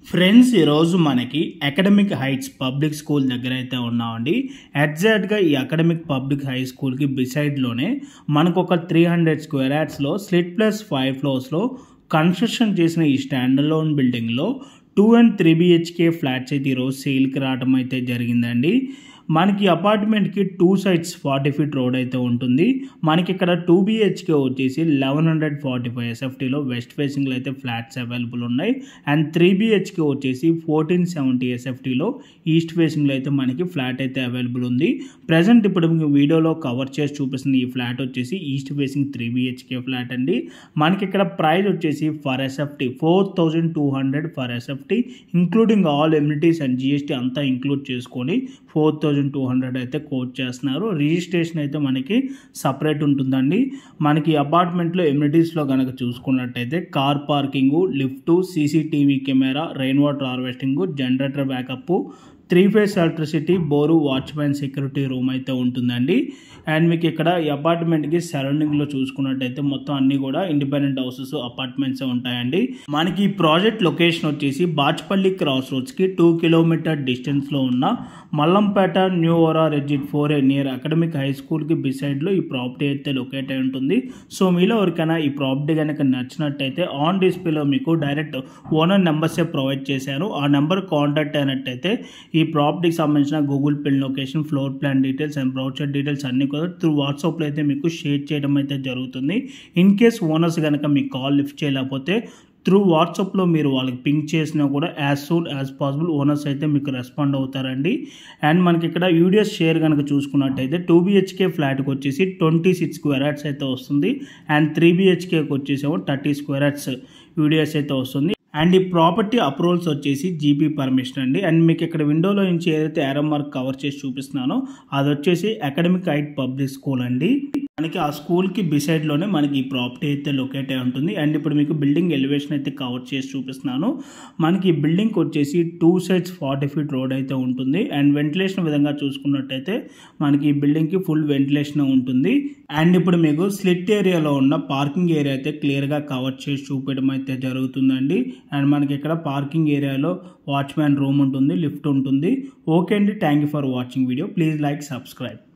friends ఈరోజు మనకి academic heights public school దగ్గర అయితే ఉన్నామండి ఎగ్జాక్ట్గా ఈ అకాడమిక్ పబ్లిక్ హై స్కూల్కి బిసైడ్లోనే మనకు ఒక త్రీ హండ్రెడ్ స్క్వేర్ యార్డ్స్లో స్లిట్ ప్లస్ ఫైవ్ ఫ్లోర్స్లో కన్స్ట్రక్షన్ చేసిన ఈ స్టాండర్డ్ లోన్ బిల్డింగ్లో two and three BHK flats అయితే ఈరోజు సేల్కి రావడం అయితే జరిగిందండి మనకి అపార్ట్మెంట్కి two sides forty feet road అయితే ఉంటుంది మనకి ఇక్కడ టూ బిహెచ్కే వచ్చేసి లెవెన్ హండ్రెడ్ ఫార్టీ ఫైవ్ ఎస్ఎఫ్టీలో వెస్ట్ ఫేసింగ్లో అయితే ఫ్లాట్స్ అవైలబుల్ ఉన్నాయి అండ్ త్రీ బిహెచ్కే వచ్చేసి ఫోర్టీన్ సెవెంటీ ఎస్ఎఫ్టీలో ఈస్ట్ ఫేసింగ్లో అయితే మనకి ఫ్లాట్ అయితే అవైలబుల్ ఉంది ప్రజెంట్ ఇప్పుడు మీకు వీడియోలో కవర్ చేసి చూపిస్తున్న ఈ ఫ్లాట్ వచ్చేసి east facing three BHK flat అండి మనకి ఇక్కడ ప్రైస్ వచ్చేసి per SFT four thousand two hundred per SFT including all amenities and GST అంతా ఇంక్లూడ్ చేసుకొని ఫోర్ థౌజండ్ టూ హండ్రెడ్ అయితే కోట్ చేస్తున్నారు రిజిస్ట్రేషన్ అయితే మనకి సపరేట్ ఉంటుందండి మనకి అపార్ట్మెంట్లో ఎమ్యూనిటీస్లో కనుక చూసుకున్నట్టయితే car parking lift CCTV camera rain water harvesting generator backup three phase electricity bore watchman security room అయితే ఉంటుందండి అండ్ మీకు ఇక్కడ ఈ అపార్ట్మెంట్కి సరౌండింగ్లో చూసుకున్నట్టయితే మొత్తం అన్ని కూడా ఇండిపెండెంట్ హౌసెస్ అపార్ట్మెంట్స్ ఉంటాయండి మనకి ఈ ప్రాజెక్ట్ లొకేషన్ వచ్చేసి బాచ్పల్లి క్రాస్ రోడ్స్కి టూ కిలోమీటర్ డిస్టెన్స్లో ఉన్న మల్లంపేట న్యూ ఓరా రెజిట్ ఫోర్ ఏ నియర్ అకాడమిక్ హై స్కూల్కి బిసైడ్లో ఈ ప్రాపర్టీ అయితే లొకేట్ అయి ఉంటుంది సో మీలో ఎవరికైనా ఈ ప్రాపర్టీ కనుక నచ్చినట్టయితే ఆన్ డిస్ప్లేలో మీకు డైరెక్ట్ ఓనర్ నెంబర్సే ప్రొవైడ్ చేశాను ఆ నెంబర్ కాంటాక్ట్ అయినట్టయితే ఈ ప్రాపర్టీకి సంబంధించిన Google pin location floor plan details and brochure details అన్ని కూడా త్రూ వాట్సాప్లో అయితే మీకు షేర్ చేయడం అయితే జరుగుతుంది ఇన్ కేస్ ఓనర్స్ కనుక మీకు కాల్ లిఫ్ట్ చేయలేకపోతే త్రూ వాట్సాప్లో మీరు వాళ్ళకి పింక్ చేసినా కూడా as soon as possible owners అయితే మీకు రెస్పాండ్ అవుతారండి అండ్ మనకి ఇక్కడ యూడిఎస్ షేర్ కనుక చూసుకున్నట్టయితే టూ బిహెచ్కే ఫ్లాట్కి వచ్చేసి ట్వంటీ సిక్స్ స్క్వేర్ యార్డ్స్ అయితే వస్తుంది అండ్ త్రీ బిహెచ్కేకి వచ్చేసేమో థర్టీ స్క్వేర్ యార్డ్స్ యూడిఎస్ అయితే వస్తుంది అండ్ ఈ ప్రాపర్టీ అప్రూవల్స్ వచ్చేసి జీపీ పర్మిషన్ అండి అండ్ మీకు ఇక్కడ విండోలో నుంచి ఏదైతే ఏరో మార్క్ కవర్ చేసి చూపిస్తున్నానో అది వచ్చేసి అకాడమిక్ హైట్ పబ్లిక్ స్కూల్ అండి మనకి ఆ స్కూల్కి బిసైడ్లోనే మనకి ఈ ప్రాపర్టీ అయితే లొకేట్ అయి ఉంటుంది అండ్ ఇప్పుడు మీకు బిల్డింగ్ ఎలివేషన్ అయితే కవర్ చేసి చూపిస్తున్నాను మనకి ఈ బిల్డింగ్కి వచ్చేసి two sides forty feet road అయితే ఉంటుంది అండ్ వెంటిలేషన్ విధంగా చూసుకున్నట్టయితే మనకి ఈ బిల్డింగ్కి ఫుల్ వెంటిలేషన్ ఉంటుంది అండ్ ఇప్పుడు మీకు స్లిట్ ఏరియాలో ఉన్న పార్కింగ్ ఏరియా అయితే క్లియర్గా కవర్ చేసి చూపించడం అయితే జరుగుతుందండి అండ్ మనకి ఇక్కడ పార్కింగ్ ఏరియాలో వాచ్మ్యాన్ రూమ్ ఉంటుంది లిఫ్ట్ ఉంటుంది ఓకే అండి thank you for watching video please like subscribe